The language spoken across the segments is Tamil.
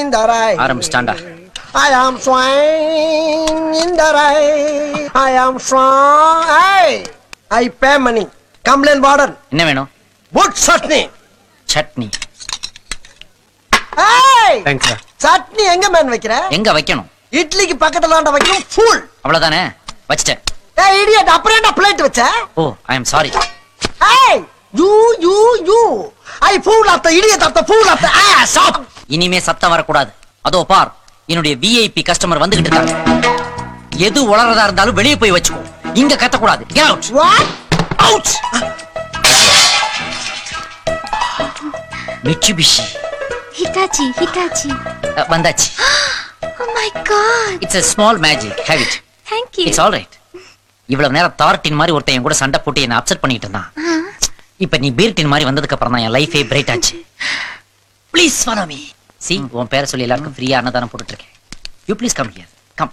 in the rain. ஆரம்பிச்சிட்டாண்டா I am swine in the rain. I am swine. Hey, I pay money. Complain warden. என்ன வேணும் Good chutney. Chutney Hey, thanks sir chutney எங்க மேன் வைக்கிற எங்க வைக்கணும் இட்லிக்கு பக்கத்துல வைக்கணும் ஃபுல் அவ்வளவுதானே வச்சிட்டேன் ஏய் இடியட் அப்புறம் என்ன பிளேட் வச்ச oh I am sorry hey you you you I fool of the idiot of the fool of the ass of இனிமே சத்தம் வரக்கூடாது அதோ பார் என்னுடைய விஐபி கஸ்டமர் வந்துகிட்டு இருக்காங்க எது உளறதா இருந்தாலும் வெளியே போய் வச்சுக்கோ இங்க கத்தக்கூடாது Get out. What out Mitsubishi. Hitachi, Hitachi. அஹ், வந்தாச்சு Oh my god. It's a small magic have it Thank you. It's all right இவ்வளவு நேரம் தார்டின் மாதிரி ஒருத்தன் என் கூட சண்டை போட்டு என்ன அப்செட் பண்ணிட்டு இருந்தான் இப்ப நீ பீர்டின் மாதிரி வந்ததுக்கு அப்புறம் தான் என் லைஃபே பிரைட் ஆச்சு ப்ளீஸ் ஃபாலோ மீ சி உன் பேரை சொல்லி எல்லாருக்கும் ஃப்ரீயா அன்னதானம் போட்டுட்டு இருக்கேன் you please come here come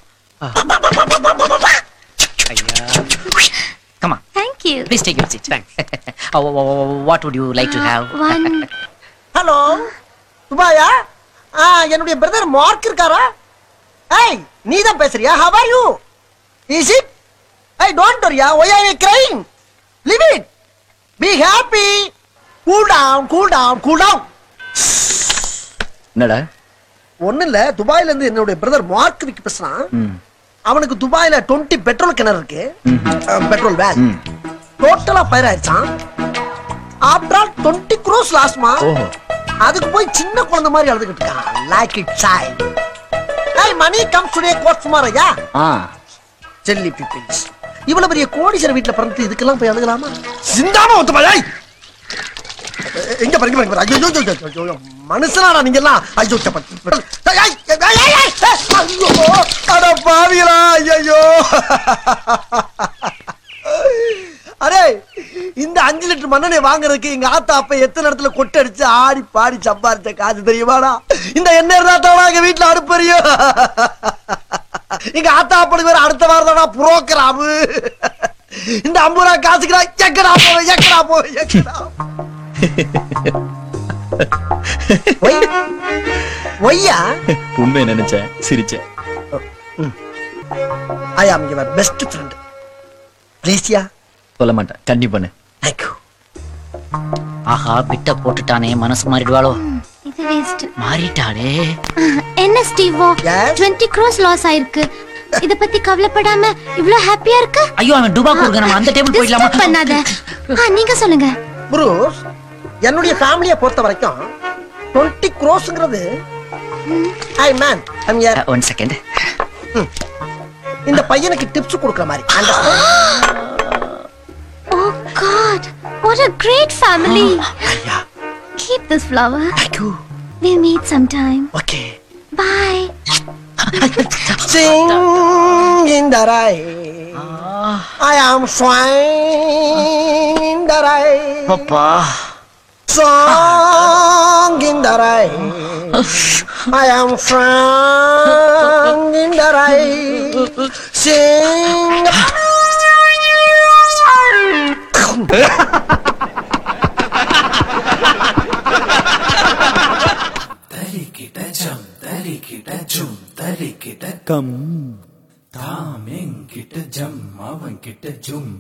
come Thank you. Please take your seat what would you like to have One. Hello துபாயா ஆ என்னுடைய பிரதர் மார்க் இருக்காரா ஏய் நீ தான் பேசுறியா how are you is it I don't வரியா why are you crying leave it be happy cool down cool down cool down என்னடா ஒண்ணு இல்ல துபாயில இருந்து என்னுடைய பிரதர் மார்க் விக்கு பேசுறான் அவனுக்கு துபாயில 20 பெட்ரோல் கிணறு இருக்கு பெட்ரோல் வேல் டோட்டலா ஃபயர் ஆயிடுச்சான் ஆஃப்டர் ஆல் 20 க்ரோஸ் லாஸ்மா அதுக்கு போய் சின்ன குழந்தை மாதிரி அழுதுகிட்டு இருக்கான் லைக் இட் சைல்ட் ஏய் மணி கம் டுடே கோட் சுமார் ஐயா செல்லி பீப்பிள்ஸ் இவ்வளவு பெரிய கோடீஸ்வர வீட்ல பிறந்து இதுக்கெல்லாம் போய் அழுகலாமா சிந்தாம ஒத்து பாய் எங்க பாருங்க பாருங்க ஐயோ ஐயோ, ஐயோ, ஐயோ, ஐயோ மனுஷனாடா நீங்க எல்லாம் ஐயோ சப்ப- ஏய், ஏய், ஏய், ஏய், ஏய், ஏய், ஐயோ அட பாவிகளா ஐயோ அரே இந்த அஞ்சு லிட்டர் மண்ணெண்ணெய் வாங்குறதுக்கு எங்க ஆத்தா அப்ப எத்தனை இடத்துல கொட்டை அடிச்சு ஆடி பாடி சம்பாரிச்ச காசு தெரியுமாடா இந்த எண்ணெய் இருந்தா எங்க வீட்டுல அடுப்பறியும் எங்க ஆத்தா அப்பனுக்கு வேற அடுத்த வாரம் தானா புரோக்கராமு இந்த ஐம்பது ரூபா காசுக்குடா எக்கடா போவே எக்கடா போவே எக்கடா ஒய் ஒய்யா உண்மை நினைச்சேன் சிரிச்சேன் ஐ ஆம் யுவர் பெஸ்ட் ஃப்ரெண்ட் ப்ளீஸ்யா சொல்ல மாட்டேன் கண்டிப்பானு தேங்க்யூ ஆஹா பிட்ட போட்டுட்டானே மனசு மாறிடுவாளோ இது வேஸ்ட் மாறிட்டாளே என்ன ஸ்டீவோ Yes? 20 crores லாஸ் ஆயிருக்கு இத பத்தி கவலைப்படாம இவ்ளோ ஹாப்பியா இருக்க ஐயோ அவன் டுபா கொடுக்க நம்ம அந்த டேபிள் Disturb போயிடலாமா பண்ணாத ஆ, நீங்க சொல்லுங்க புரூஸ் என்னுடைய ஃபேமிலியை பொறுத்த வரைக்கும் டுவெண்ட்டி க்ரோஸ்ங்கிறது ஐ மேன் ஐம் யார் ஒன் செகண்ட் இந்த பையனுக்கு டிப்ஸ் கொடுக்குற மாதிரி Understand? Oh god what a great family ஐயா keep this flower thank you we'll meet sometime okay bye Sing in the rain. I am swine in the rain. அப்பா Song in the rain. I am song in the rain. Sing. தரிக்கிட்ட ஜம் தரிக்கிட்ட ஜும் தரிக்கிட்ட கம் தாம் என்கிட்ட ஜம் அவன் கிட்ட ஜும்